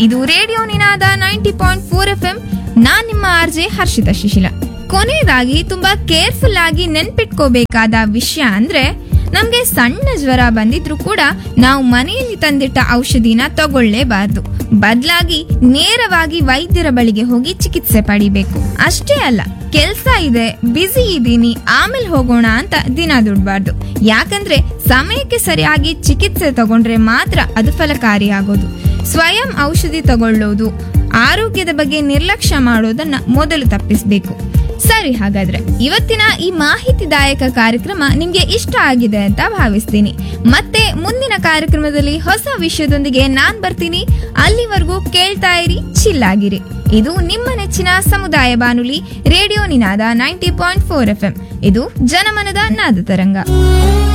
ಇದು radio Ninada ninety point four F M ನಾನ್ ನಿಮ್ಮ ಆರ್ಜೆ ಹರ್ಷಿತಾ ಶಿಶಿಲ ಕೊನೆಯದಾಗಿ ತುಂಬಾ ಕೇರ್ಫುಲ್ ಆಗಿ ನೆನ್ಪಿಟ್ಕೋಬೇಕಾದ ವಿಷಯ ಅಂದ್ರೆ ನಮ್ಗೆ ಸಣ್ಣ ಜ್ವರ ಬಂದಿದ್ರು ಕೂಡ ನಾವು ಮನೆಯಲ್ಲಿ ತಂದಿಟ್ಟ ಔಷಧಿನ ತಗೊಳ್ಳೇಬಾರ್ದು ಬದಲಾಗಿ ನೇರವಾಗಿ ವೈದ್ಯರ ಬಳಿಗೆ ಹೋಗಿ ಚಿಕಿತ್ಸೆ ಪಡಿಬೇಕು ಅಷ್ಟೇ ಅಲ್ಲ ಕೆಲ್ಸ ಇದೆ ಬ್ಯುಸಿ ಇದ್ದೀನಿ ಆಮೇಲೆ ಹೋಗೋಣ ಅಂತ ದಿನ ದುಡ್ಬಾರ್ದು ಯಾಕಂದ್ರೆ ಸಮಯಕ್ಕೆ ಸರಿಯಾಗಿ ಚಿಕಿತ್ಸೆ ತಗೊಂಡ್ರೆ ಮಾತ್ರ ಅದು ಫಲಕಾರಿಯಾಗೋದು ಸ್ವಯಂ ಔಷಧಿ ತಗೊಳ್ಳೋದು ಆರೋಗ್ಯದ ಬಗ್ಗೆ ನಿರ್ಲಕ್ಷ್ಯ ಮಾಡೋದನ್ನ ಮೊದಲು ತಪ್ಪಿಸಬೇಕು ಸರಿ ಹಾಗಾದ್ರೆ ಇವತ್ತಿನ ಈ ಮಾಹಿತಿದಾಯಕ ಕಾರ್ಯಕ್ರಮ ನಿಮ್ಗೆ ಇಷ್ಟ ಆಗಿದೆ ಅಂತ ಭಾವಿಸ್ತೀನಿ ಮತ್ತೆ ಮುಂದಿನ ಕಾರ್ಯಕ್ರಮದಲ್ಲಿ ಹೊಸ ವಿಷಯದೊಂದಿಗೆ ನಾನ್ ಬರ್ತೀನಿ ಅಲ್ಲಿವರೆಗೂ ಕೇಳ್ತಾ ಇರಿ ಚಿಲ್ಲಾಗಿರಿ ಇದು ನಿಮ್ಮ ನೆಚ್ಚಿನ ಸಮುದಾಯ ಬಾನುಲಿ radio Ninada ninety point four F ಇದು ಜನಮನದ ನಾದ ತರಂಗ